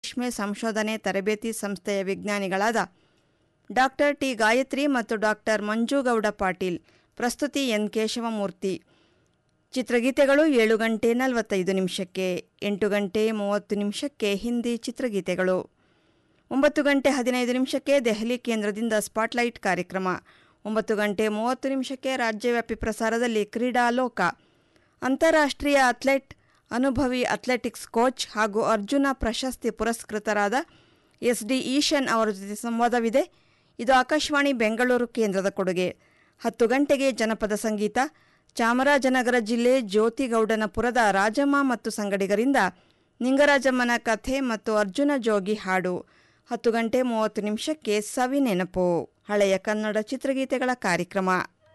ರೇಷ್ಮೆ ಸಂಶೋಧನೆ ತರಬೇತಿ ಸಂಸ್ಥೆಯ ವಿಜ್ಞಾನಿಗಳಾದ ಡಾಕ್ಟರ್ ಟಿ ಗಾಯತ್ರಿ ಮತ್ತು ಡಾಕ್ಟರ್ ಮಂಜುಗೌಡ ಪಾಟೀಲ್ ಪ್ರಸ್ತುತಿ ಎನ್ ಕೇಶವಮೂರ್ತಿ ಚಿತ್ರಗೀತೆಗಳು ಏಳು ಗಂಟೆ ನಲವತ್ತೈದು ನಿಮಿಷಕ್ಕೆ ಎಂಟು ಗಂಟೆ ಮೂವತ್ತು ನಿಮಿಷಕ್ಕೆ ಹಿಂದಿ ಚಿತ್ರಗೀತೆಗಳು ಒಂಬತ್ತು ಗಂಟೆ ಹದಿನೈದು ನಿಮಿಷಕ್ಕೆ ದೆಹಲಿ ಕೇಂದ್ರದಿಂದ ಸ್ಪಾಟ್ಲೈಟ್ ಕಾರ್ಯಕ್ರಮ ಒಂಬತ್ತು ಗಂಟೆ ಮೂವತ್ತು ನಿಮಿಷಕ್ಕೆ ರಾಜ್ಯವ್ಯಾಪಿ ಪ್ರಸಾರದಲ್ಲಿ ಕ್ರೀಡಾಲೋಕ ಅಂತಾರಾಷ್ಟ್ರೀಯ ಅಥ್ಲೆಟ್ ಅನುಭವಿ ಅಥ್ಲೆಟಿಕ್ಸ್ ಕೋಚ್ ಹಾಗೂ ಅರ್ಜುನ ಪ್ರಶಸ್ತಿ ಪುರಸ್ಕೃತರಾದ ಎಸ್ ಡಿ ಈಶನ್ ಅವರ ಜೊತೆ ಸಂವಾದವಿದೆ ಇದು ಆಕಾಶವಾಣಿ ಬೆಂಗಳೂರು ಕೇಂದ್ರದ ಕೊಡುಗೆ ಹತ್ತು ಗಂಟೆಗೆ ಜನಪದ ಸಂಗೀತ ಚಾಮರಾಜನಗರ ಜಿಲ್ಲೆ ಜ್ಯೋತಿಗೌಡನಪುರದ ರಾಜಮ್ಮ ಮತ್ತು ಸಂಗಡಿಗರಿಂದ ನಿಂಗರಾಜಮ್ಮನ ಕಥೆ ಮತ್ತು ಅರ್ಜುನ ಜೋಗಿ ಹಾಡು ಹತ್ತು ಗಂಟೆ ಮೂವತ್ತು ನಿಮಿಷಕ್ಕೆ ಸವಿ ನೆನಪು ಹಳೆಯ ಕನ್ನಡ ಚಿತ್ರಗೀತೆಗಳ ಕಾರ್ಯಕ್ರಮ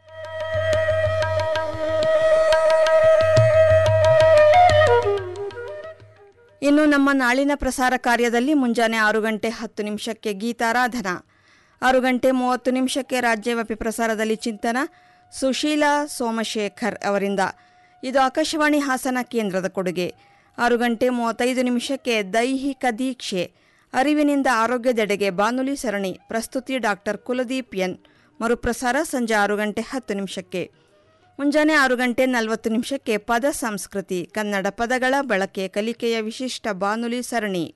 ಇನ್ನು ನಮ್ಮ ನಾಳಿನ ಪ್ರಸಾರ ಕಾರ್ಯದಲ್ಲಿ ಮುಂಜಾನೆ ಆರು ಗಂಟೆ ಹತ್ತು ನಿಮಿಷಕ್ಕೆ ಗೀತಾರಾಧನಾ ಆರು ಗಂಟೆ ಮೂವತ್ತು ನಿಮಿಷಕ್ಕೆ ರಾಜ್ಯವ್ಯಾಪಿ ಪ್ರಸಾರದಲ್ಲಿ ಚಿಂತನ ಸುಶೀಲಾ ಸೋಮಶೇಖರ್ ಅವರಿಂದ ಇದು ಆಕಾಶವಾಣಿ ಹಾಸನ ಕೇಂದ್ರದ ಕೊಡುಗೆ ಆರು ಗಂಟೆ ಮೂವತ್ತೈದು ನಿಮಿಷಕ್ಕೆ ದೈಹಿಕ ದೀಕ್ಷೆ ಅರಿವಿನಿಂದ ಆರೋಗ್ಯದೆಡೆಗೆ ಬಾನುಲಿ ಸರಣಿ ಪ್ರಸ್ತುತಿ ಡಾಕ್ಟರ್ ಕುಲದೀಪ್ ಎನ್ ಮರುಪ್ರಸಾರ ಸಂಜೆ ಆರು ಗಂಟೆ ಹತ್ತು ನಿಮಿಷಕ್ಕೆ ಮುಂಜಾನೆ ಆರು ಗಂಟೆ ನಲವತ್ತು ನಿಮಿಷಕ್ಕೆ ಪದ ಸಂಸ್ಕೃತಿ ಕನ್ನಡ ಪದಗಳ ಬಳಕೆ ಕಲಿಕೆಯ ವಿಶಿಷ್ಟ ಬಾನುಲಿ ಸರಣಿ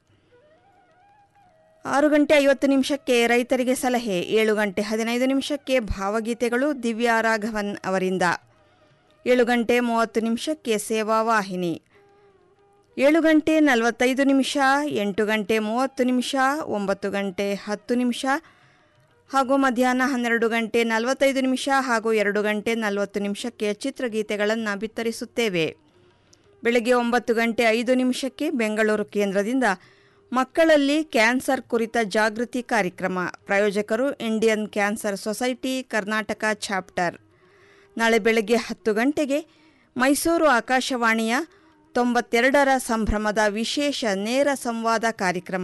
ಆರು ಗಂಟೆ ಐವತ್ತು ನಿಮಿಷಕ್ಕೆ ರೈತರಿಗೆ ಸಲಹೆ ಏಳು ಗಂಟೆ ಹದಿನೈದು ನಿಮಿಷಕ್ಕೆ ಭಾವಗೀತೆಗಳು ದಿವ್ಯಾ ರಾಘವನ್ ಅವರಿಂದ ಏಳು ಗಂಟೆ ಮೂವತ್ತು ನಿಮಿಷಕ್ಕೆ ಸೇವಾ ವಾಹಿನಿ ಏಳು ಗಂಟೆ ನಲವತ್ತೈದು ನಿಮಿಷ ಎಂಟು ಗಂಟೆ ಮೂವತ್ತು ನಿಮಿಷ ಒಂಬತ್ತು ಗಂಟೆ ಹತ್ತು ನಿಮಿಷ ಹಾಗೂ ಮಧ್ಯಾಹ್ನ ಹನ್ನೆರಡು ಗಂಟೆ ನಲವತ್ತೈದು ನಿಮಿಷ ಹಾಗೂ ಎರಡು ಗಂಟೆ ನಲವತ್ತು ನಿಮಿಷಕ್ಕೆ ಚಿತ್ರಗೀತೆಗಳನ್ನು ಬಿತ್ತರಿಸುತ್ತೇವೆ ಬೆಳಗ್ಗೆ ಒಂಬತ್ತು ಗಂಟೆ ಐದು ನಿಮಿಷಕ್ಕೆ ಬೆಂಗಳೂರು ಕೇಂದ್ರದಿಂದ ಮಕ್ಕಳಲ್ಲಿ ಕ್ಯಾನ್ಸರ್ ಕುರಿತ ಜಾಗೃತಿ ಕಾರ್ಯಕ್ರಮ ಪ್ರಾಯೋಜಕರು Indian cancer society Karnataka chapter ನಾಳೆ ಬೆಳಗ್ಗೆ ಹತ್ತು ಗಂಟೆಗೆ ಮೈಸೂರು ಆಕಾಶವಾಣಿಯ ತೊಂಬತ್ತೆರಡರ ಸಂಭ್ರಮದ ವಿಶೇಷ ನೇರ ಸಂವಾದ ಕಾರ್ಯಕ್ರಮ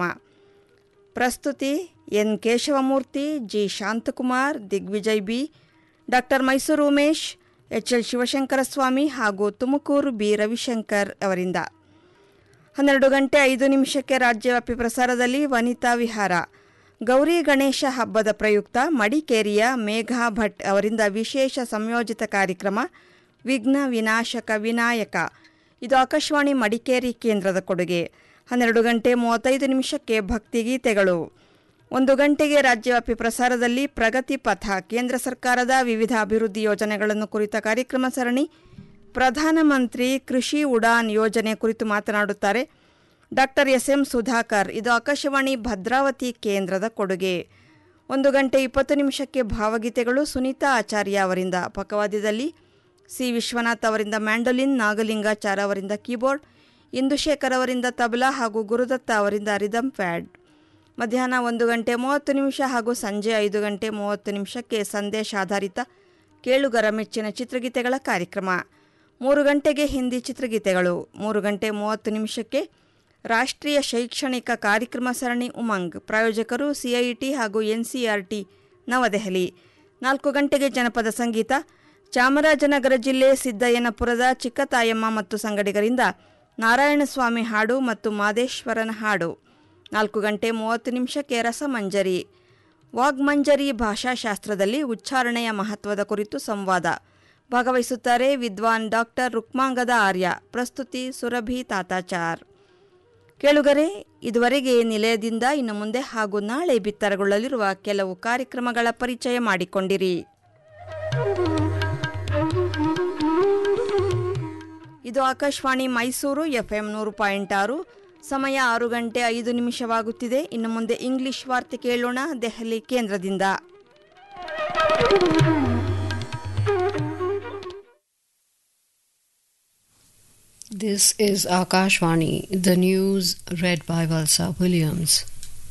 ಪ್ರಸ್ತುತಿ N Keshavamurthy G Shanthakumar Digvijay B doctor Mysuru Umesh H L Shivashankara Swamy ಹಾಗೂ ತುಮಕೂರು ಬಿ ರವಿಶಂಕರ್ ಅವರಿಂದ ಹನ್ನೆರಡು ಗಂಟೆ ಐದು ನಿಮಿಷಕ್ಕೆ ರಾಜ್ಯವ್ಯಾಪಿ ಪ್ರಸಾರದಲ್ಲಿ ವನಿತಾ ವಿಹಾರ ಗೌರಿ ಗಣೇಶ ಹಬ್ಬದ ಪ್ರಯುಕ್ತ ಮಡಿಕೇರಿಯ ಮೇಘಾ ಭಟ್ ಅವರಿಂದ ವಿಶೇಷ ಸಂಯೋಜಿತ ಕಾರ್ಯಕ್ರಮ ವಿಘ್ನ ವಿನಾಶಕ ವಿನಾಯಕ ಇದು ಆಕಾಶವಾಣಿ ಮಡಿಕೇರಿ ಕೇಂದ್ರದ ಕೊಡುಗೆ ಹನ್ನೆರಡು ಗಂಟೆ ಮೂವತ್ತೈದು ನಿಮಿಷಕ್ಕೆ ಭಕ್ತಿಗೀತೆಗಳು ಒಂದು ಗಂಟೆಗೆ ರಾಜ್ಯವ್ಯಾಪಿ ಪ್ರಸಾರದಲ್ಲಿ ಪ್ರಗತಿ ಪಥ ಕೇಂದ್ರ ಸರ್ಕಾರದ ವಿವಿಧ ಅಭಿವೃದ್ಧಿ ಯೋಜನೆಗಳನ್ನು ಕುರಿತ ಕಾರ್ಯಕ್ರಮ ಸರಣಿ ಪ್ರಧಾನಮಂತ್ರಿ ಕೃಷಿ ಉಡಾನ್ ಯೋಜನೆ ಕುರಿತು ಮಾತನಾಡುತ್ತಾರೆ ಡಾಕ್ಟರ್ ಎಸ್ ಎಂ ಸುಧಾಕರ್ ಇದು ಆಕಾಶವಾಣಿ ಭದ್ರಾವತಿ ಕೇಂದ್ರದ ಕೊಡುಗೆ ಒಂದು ಗಂಟೆ ಇಪ್ಪತ್ತು ನಿಮಿಷಕ್ಕೆ ಭಾವಗೀತೆಗಳು ಸುನೀತಾ ಆಚಾರ್ಯ ಅವರಿಂದ ಪಕವಾದ್ಯದಲ್ಲಿ ಸಿ ವಿಶ್ವನಾಥ್ ಅವರಿಂದ ಮ್ಯಾಂಡೋಲಿನ್ ನಾಗಲಿಂಗಾಚಾರ ಅವರಿಂದ ಕೀಬೋರ್ಡ್ ಇಂದುಶೇಖರ್ ಅವರಿಂದ ತಬಲಾ ಹಾಗೂ ಗುರುದತ್ತ ಅವರಿಂದ ರಿದಮ್ ಪ್ಯಾಡ್ ಮಧ್ಯಾಹ್ನ ಒಂದು ಗಂಟೆ ಮೂವತ್ತು ನಿಮಿಷ ಹಾಗೂ ಸಂಜೆ ಐದು ಗಂಟೆ ಮೂವತ್ತು ನಿಮಿಷಕ್ಕೆ ಸಂದೇಶ ಆಧಾರಿತ ಕೇಳುಗರ ಮೆಚ್ಚಿನ ಚಿತ್ರಗೀತೆಗಳ ಕಾರ್ಯಕ್ರಮ ಮೂರು ಗಂಟೆಗೆ ಹಿಂದಿ ಚಿತ್ರಗೀತೆಗಳು ಮೂರು ಗಂಟೆ ಮೂವತ್ತು ನಿಮಿಷಕ್ಕೆ ರಾಷ್ಟ್ರೀಯ ಶೈಕ್ಷಣಿಕ ಕಾರ್ಯಕ್ರಮ ಸರಣಿ ಉಮಂಗ್ ಪ್ರಾಯೋಜಕರು ಸಿಐಟಿ ಹಾಗೂ ಎನ್ಸಿಆರ್ಟಿ ನವದೆಹಲಿ ನಾಲ್ಕು ಗಂಟೆಗೆ ಜನಪದ ಸಂಗೀತ ಚಾಮರಾಜನಗರ ಜಿಲ್ಲೆ ಸಿದ್ದಯ್ಯನಪುರದ ಚಿಕ್ಕತಾಯಮ್ಮ ಮತ್ತು ಸಂಗಡಿಗರಿಂದ ನಾರಾಯಣಸ್ವಾಮಿ ಹಾಡು ಮತ್ತು ಮಾದೇಶ್ವರನ ಹಾಡು ನಾಲ್ಕು ಗಂಟೆ ಮೂವತ್ತು ನಿಮಿಷಕ್ಕೆ ರಸಮಂಜರಿ ವಾಗ್ಮಂಜರಿ ಭಾಷಾಶಾಸ್ತ್ರದಲ್ಲಿ ಉಚ್ಚಾರಣೆಯ ಮಹತ್ವದ ಕುರಿತು ಸಂವಾದ ಭಾಗವಹಿಸುತ್ತಾರೆ ವಿದ್ವಾನ್ ಡಾಕ್ಟರ್ ರುಕ್ಮಾಂಗದ ಆರ್ಯ ಪ್ರಸ್ತುತಿ ಸುರಭಿ ತಾತಾಚಾರ್ ಕೇಳುಗರೆ ಇದುವರೆಗೆ ನಿಲಯದಿಂದ ಇನ್ನು ಮುಂದೆ ಹಾಗೂ ನಾಳೆ ಬಿತ್ತರಗೊಳ್ಳಲಿರುವ ಕೆಲವು ಕಾರ್ಯಕ್ರಮಗಳ ಪರಿಚಯ ಮಾಡಿಕೊಂಡಿರಿ ಇದು ಆಕಾಶವಾಣಿ ಮೈಸೂರು ಎಫ್ಎಂ ನೂರು ಪಾಯಿಂಟ್ ಆರು ಸಮಯ ಆರು ಗಂಟೆ ಐದು ನಿಮಿಷವಾಗುತ್ತಿದೆ ಇನ್ನು ಮುಂದೆ ಇಂಗ್ಲಿಷ್ ವಾರ್ತೆ ಕೇಳೋಣ ದೆಹಲಿ ಕೇಂದ್ರದಿಂದ This is Akashvani, the news read by Valsa Williams.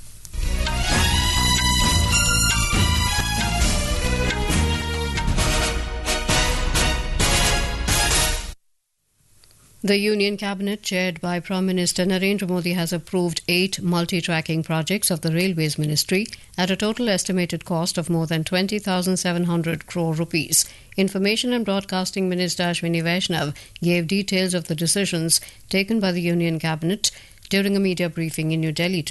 The Union Cabinet, chaired by Prime Minister Narendra Modi, has approved eight multi tracking projects of the Railways Ministry at a total estimated cost of more than 20,700 crore rupees. Information and Broadcasting Minister Ashwini Vaishnav gave details of the decisions taken by the Union Cabinet during a media briefing in New Delhi